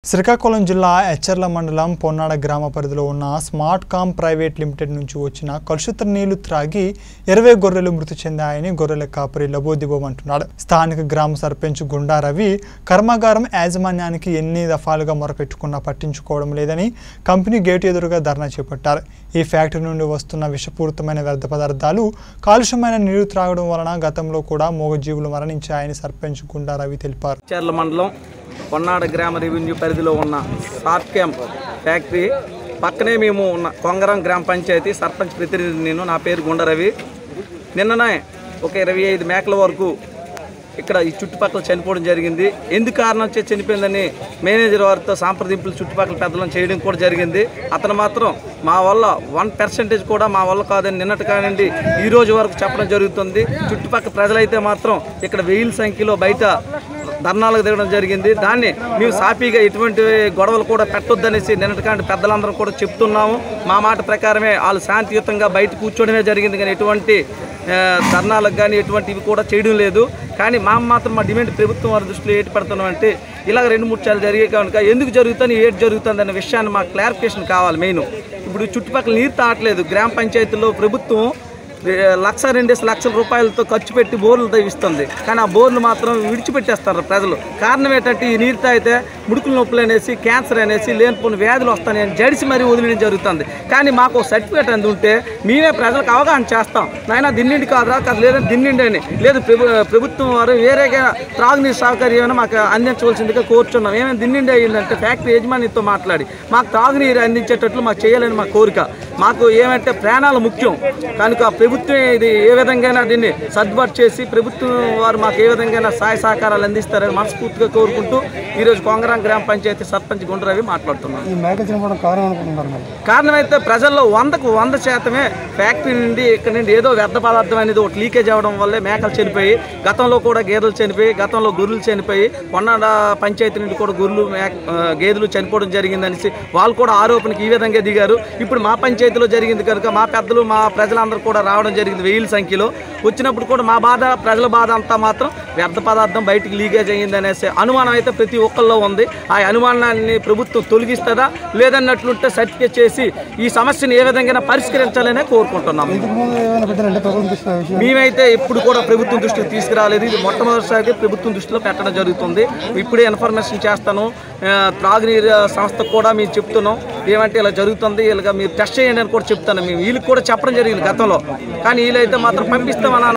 శ్రీకాకుళం జిల్లా ఎచ్చర్ల మండలం పొన్నాడ గ్రామ పరిధిలో ఉన్న స్మార్ట్ కామ్ ప్రైవేట్ లిమిటెడ్ నుంచి వచ్చిన కలుషిత నీళ్లు త్రాగి ఇరవై గొర్రెలు మృతి చెందాయని గొర్రెల కాపరి లబోదిబోం అంటున్నాడు స్థానిక గ్రామ సర్పంచ్ గుండా రవి కర్మాగారం యాజమాన్యానికి ఎన్ని దఫాలుగా మొరపెట్టుకున్నా పట్టించుకోవడం లేదని కంపెనీ గేటు ఎదురుగా ధర్నా చేపట్టారు ఈ ఫ్యాక్టరీ నుండి వస్తున్న విషపూరితమైన వ్యర్థ పదార్థాలు కాలుష్యమైన నీరు త్రాగడం వలన గతంలో కూడా మూగజీవులు మరణించాయని సర్పంచ్ గుండా రవి తెలిపారు చర్ల మండలం కొన్నాడ గ్రామ రెవెన్యూ పరిధిలో ఉన్న సాఫ్ట్ క్యాంప్ ఫ్యాక్టరీ పక్కనే మేము ఉన్న కొంగరం గ్రామ పంచాయతీ సర్పంచ్ ప్రతినిధి నేను నా పేరు గుండరవి నిన్ననే ఒక ఇరవై ఐదు మేకల వరకు ఇక్కడ ఈ చుట్టుపక్కల చనిపోవడం జరిగింది ఎందుకు కారణం వచ్చే చనిపోయిందని మేనేజర్ వారితో సాంప్రదింపులు చుట్టుపక్కల పెద్దలను చేయడం కూడా జరిగింది అతను మాత్రం మా వల్ల వన్ పర్సెంటేజ్ కూడా మా వల్ల కాదని నిన్నటి కానివ్వండి ఈ రోజు వరకు చెప్పడం జరుగుతుంది చుట్టుపక్కల ప్రజలైతే మాత్రం ఇక్కడ వెయ్యిల సంఖ్యలో బయట ధర్నాలకు దిగడం జరిగింది దాన్ని మేము సాఫీగా ఎటువంటి గొడవలు కూడా పెట్టొద్దనేసి నిన్నటికాంటి పెద్దలందరం కూడా చెప్తున్నాము మా మాట ప్రకారమే వాళ్ళు శాంతియుతంగా బయట కూర్చోవడమే జరిగింది కానీ ఎటువంటి ఆ, ధర్నాలకు కానీ ఎటువంటివి కూడా చేయడం లేదు కానీ మా మాత్రం మా డిమాండ్ ప్రభుత్వం వారి దృష్టిలో ఏటి పెడుతున్నాం అంటే ఇలాగ రెండు మూడు సార్లు జరిగే కనుక ఎందుకు జరుగుతుంది ఏటి జరుగుతుంది అనే విషయాన్ని మాకు క్లారిఫికేషన్ కావాలి మెయిన్ ఇప్పుడు చుట్టుపక్కల నీరు తాగట్లేదు గ్రామ పంచాయతీలో ప్రభుత్వం ఏ, లక్ష రెండేసి లక్షల రూపాయలతో ఖర్చు పెట్టి బోర్లు తవ్విస్తుంది కానీ ఆ బోర్లు మాత్రం విడిచిపెట్టేస్తారు ప్రజలు కారణం ఏంటంటే ఈ నీరు తాగితే ముడుకుల నొప్పులు అనేసి క్యాన్సర్ అనేసి లేనిపోయిన వ్యాధులు వస్తాయని జడిసి మరీ వదిలేయడం జరుగుతుంది కానీ మాకు సర్టిఫికేట్ అంది ఉంటే మేమే ప్రజలకు అవగాహన చేస్తాం నాయన దిన్నిండి కాదురా కాదు లేదంటే దిన్నిండి అని లేదు ప్రభు ప్రభుత్వం వారు వేరేగా త్రాగునీరు సౌకర్యం మాకు అందించవలసిందిగా కోరుచున్నాం ఏమైనా దిన్నిండి అయ్యిందంటే ఫ్యాక్టరీ యజమానితో మాట్లాడి మాకు తాగునీరు అందించేటట్లు మాకు చేయాలని మా కోరిక మాకు ఏమంటే ప్రాణాలు ముఖ్యం కనుక ప్రభుత్వం ఇది ఏ విధంగా దీన్ని సర్దుబాటు చేసి ప్రభుత్వం వారు మాకు ఏ విధంగా సహాయ సహకారాలు అందిస్తారని మనస్ఫూర్తిగా కోరుకుంటూ ఈరోజు కొంగరం గ్రామ పంచాయతీ సర్పంచ్ గుండ్రవి మాట్లాడుతున్నాం ఈ మేక చనిపోవడం కారణం అనుకుంటున్నారు మరి కారణమైతే ప్రజల్లో వందకు వంద శాతమే ఫ్యాక్టరీ నుండి ఇక్కడ నుండి ఏదో వ్యర్థ పదార్థం అనేది ఒకటి లీకేజ్ అవ్వడం వల్లే మేకలు చనిపోయి గతంలో కూడా గేదెలు చనిపోయి గతంలో గొర్రెలు చనిపోయి కొన్నాడ పంచాయతీ నుండి కూడా గొర్రెలు మేక ఆ, గేదెలు చనిపోవడం జరిగిందనేసి వాళ్ళు కూడా ఆరోపణకి ఈ విధంగా దిగారు ఇప్పుడు మా పంచాయతీలో జరిగింది కనుక మా పెద్దలు మా ప్రజలందరూ కూడా రావడం జరిగింది వెయ్యిల సంఖ్యలో వచ్చినప్పుడు కూడా మా బాధ ప్రజల బాధ అంతా మాత్రం వ్యర్థ పదార్థం బయటికి లీకేజ్ అయ్యింది అనేసి అనుమానం అయితే ప్రతి ఒక్కళ్ళలో ఉంది ఆ అనుమానాన్ని ప్రభుత్వం తొలగిస్తుందా లేదన్నట్లుంటే సర్టిఫికేట్ చేసి ఈ సమస్యను ఏ విధంగా పరిష్కరించాలనే కోరుకుంటున్నాము ఇంతకు ముందు ఏమైనా పెట్టారంటే ప్రభుత్వం తీసుకున్న విషయం మేమైతే ఎప్పుడు కూడా ప్రభుత్వం దృష్టికి తీసుకురాలేదు ఇది మొట్టమొదటిసారి ప్రభుత్వం దృష్టిలో పెట్టడం జరుగుతుంది ఇప్పుడే ఇన్ఫర్మేషన్ చేస్తాను ఆ, త్రాగునీరు సంస్థకు కూడా మేము చెప్తున్నాం ఏమంటే ఇలా జరుగుతుంది ఇలాగ మీరు టెస్ట్ చేయండి అని కూడా చెప్తాను మేము వీళ్ళకి కూడా చెప్పడం జరిగింది గతంలో కానీ వీళ్ళైతే మాత్రం పంపిస్తామని